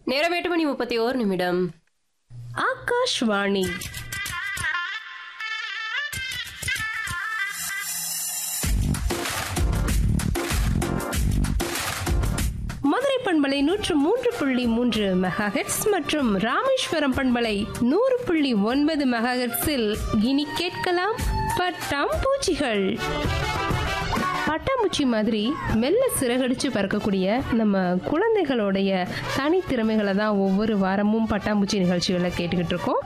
நேரம் எட்டு மணி முப்பத்தி ஓரு நிமிடம் ஆகாஷ்வாணி மதுரை பண்பலை நூற்று மூன்று புள்ளி மூன்று மெகாஹெட்ஸ் மற்றும் ராமேஸ்வரம் பண்பலை நூறு புள்ளி ஒன்பது மெகாஹெட்ஸில் இனி கேட்கலாம் பட்டாம்பூச்சிகள் பட்டாம்பூச்சி மாதிரி மெல்ல சிறகடிச்சு பறக்கக்கூடிய நம்ம குழந்தைகளுடைய தனித்திறமைகளை தான் ஒவ்வொரு வாரமும் பட்டாம்பூச்சி நிகழ்ச்சிகளை கேட்டுக்கிட்டு இருக்கோம்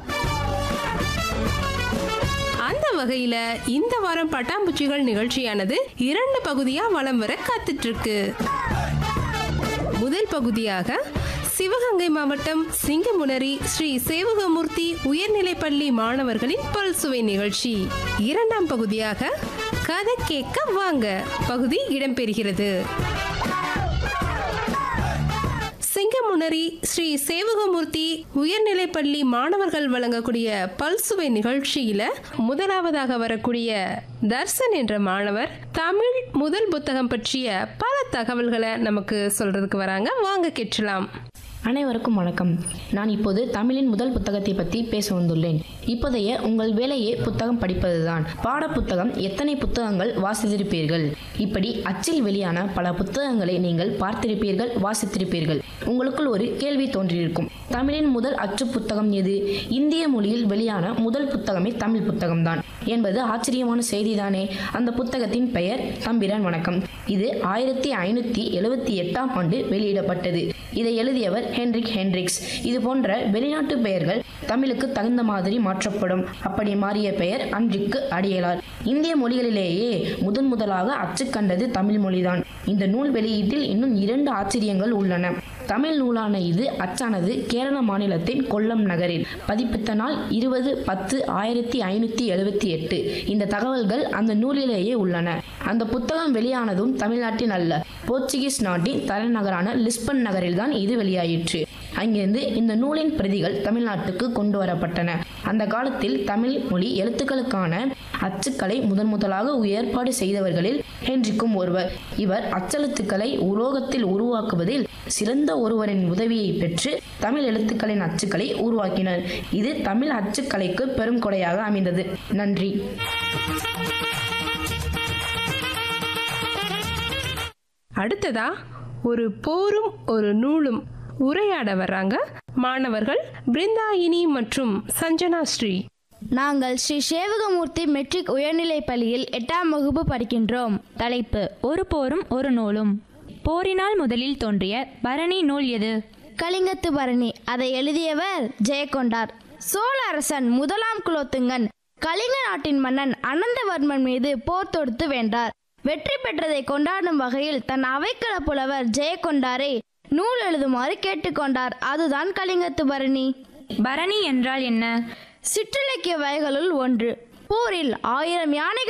அந்த வகையில இந்த வாரம் பட்டாம்பூச்சிகள் நிகழ்ச்சியானது இரண்டு பகுதியா வலம் வர காத்துட்டு இருக்கு முதல் பகுதியாக சிவகங்கை மாவட்டம் சிங்கமுனரி ஸ்ரீ சேவகமூர்த்தி உயர்நிலைப்பள்ளி மாணவர்களின் பல்சுவை நிகழ்ச்சி இரண்டாம் பகுதியாக கதை கேட்க வாங்க பகுதி இடம்பெறுகிறது சிங்கமுனரி ஸ்ரீ சேவகமூர்த்தி உயர்நிலைப்பள்ளி மாணவர்கள் வழங்கக்கூடிய பல்சுவை நிகழ்ச்சியில முதலாவதாக வரக்கூடிய தர்சன் என்ற மாணவர் தமிழ் முதல் புத்தகம் பற்றிய பல தகவல்களை நமக்கு சொல்றதுக்கு வராங்க வாங்க கேட்கலாம் அனைவருக்கும் வணக்கம் நான் இப்போது தமிழின் முதல் புத்தகத்தை பற்றி பேச வந்துள்ளேன் இப்போதைய உங்கள் வேலையே புத்தகம் படிப்பதுதான் பாட புத்தகம் எத்தனை புத்தகங்கள் வாசித்திருப்பீர்கள் இப்படி அச்சில் வெளியான பல புத்தகங்களை நீங்கள் பார்த்திருப்பீர்கள் வாசித்திருப்பீர்கள் உங்களுக்குள் ஒரு கேள்வி தோன்றியிருக்கும் தமிழின் முதல் அச்சு புத்தகம் எது இந்திய மொழியில் வெளியான முதல் புத்தகமே தமிழ் புத்தகம்தான் என்பது ஆச்சரியமான செய்திதானே அந்த புத்தகத்தின் பெயர் தம்பிரான் வணக்கம் இது ஆயிரத்தி ஐநூத்தி எழுவத்தி எட்டாம் ஆண்டு வெளியிடப்பட்டது இதை எழுதியவர் ஹென்ரிக் ஹென்ரிக்ஸ் இது போன்ற வெளிநாட்டு பெயர்கள் தமிழுக்கு தகுந்த மாதிரி மாற்றப்படும் அப்படி மாறிய பெயர் அன்றிக்கு அடியலார் இந்திய மொழிகளிலேயே முதன் முதலாக அச்சு கண்டது தமிழ் மொழிதான் இந்த நூல் வெளியீட்டில் இன்னும் இரண்டு ஆச்சரியங்கள் உள்ளன தமிழ் நூலான இது அச்சானது கேரள மாநிலத்தின் கொல்லம் நகரில் பதிப்பித்த நாள் இருபது பத்து ஆயிரத்தி ஐநூத்தி எழுபத்தி எட்டு இந்த தகவல்கள் அந்த நூலிலேயே உள்ளன அந்த புத்தகம் வெளியானதும் தமிழ்நாட்டின் அல்ல போர்ச்சுகீஸ் நாட்டின் தலைநகரான லிஸ்பன் நகரில்தான் இது வெளியாயிற்று அங்கிருந்து இந்த நூலின் பிரதிகள் தமிழ்நாட்டுக்கு கொண்டு வரப்பட்டன அந்த காலத்தில் தமிழ் மொழி எழுத்துக்களுக்கான அச்சுக்களை முதன் முதலாக ஏற்பாடு செய்தவர்களில் ஹென்றிக்கும் ஒருவர் இவர் அச்செழுத்துக்களை உலோகத்தில் உருவாக்குவதில் சிறந்த ஒருவரின் உதவியை பெற்று தமிழ் எழுத்துக்களின் அச்சுக்களை உருவாக்கினர் இது தமிழ் அச்சுக்கலைக்கு பெரும் கொடையாக அமைந்தது நன்றி அடுத்ததா ஒரு போரும் ஒரு நூலும் உரையாட வர்றாங்க மாணவர்கள் பிருந்தாயினி மற்றும் சஞ்சனா ஸ்ரீ நாங்கள் ஸ்ரீ சேவகமூர்த்தி மெட்ரிக் உயர்நிலைப் பள்ளியில் எட்டாம் வகுப்பு படிக்கின்றோம் தலைப்பு ஒரு போரும் ஒரு நூலும் போரினால் முதலில் தோன்றிய பரணி நூல் எது கலிங்கத்து பரணி அதை எழுதியவர் ஜெயக்கொண்டார் சோழ அரசன் முதலாம் குலோத்துங்கன் கலிங்க நாட்டின் மன்னன் அனந்தவர்மன் மீது போர் தொடுத்து வென்றார் வெற்றி பெற்றதை கொண்டாடும் வகையில் தன் அவைக்கள புலவர் ஜெயக்கொண்டாரை நூல் எழுதுமாறு கேட்டுக்கொண்டார் அதுதான் கலிங்கத்து பரணி பரணி என்றால் என்ன சிற்றிலக்கிய வகைகளுள் ஒன்று போரில் ஆயிரம் யானைகள்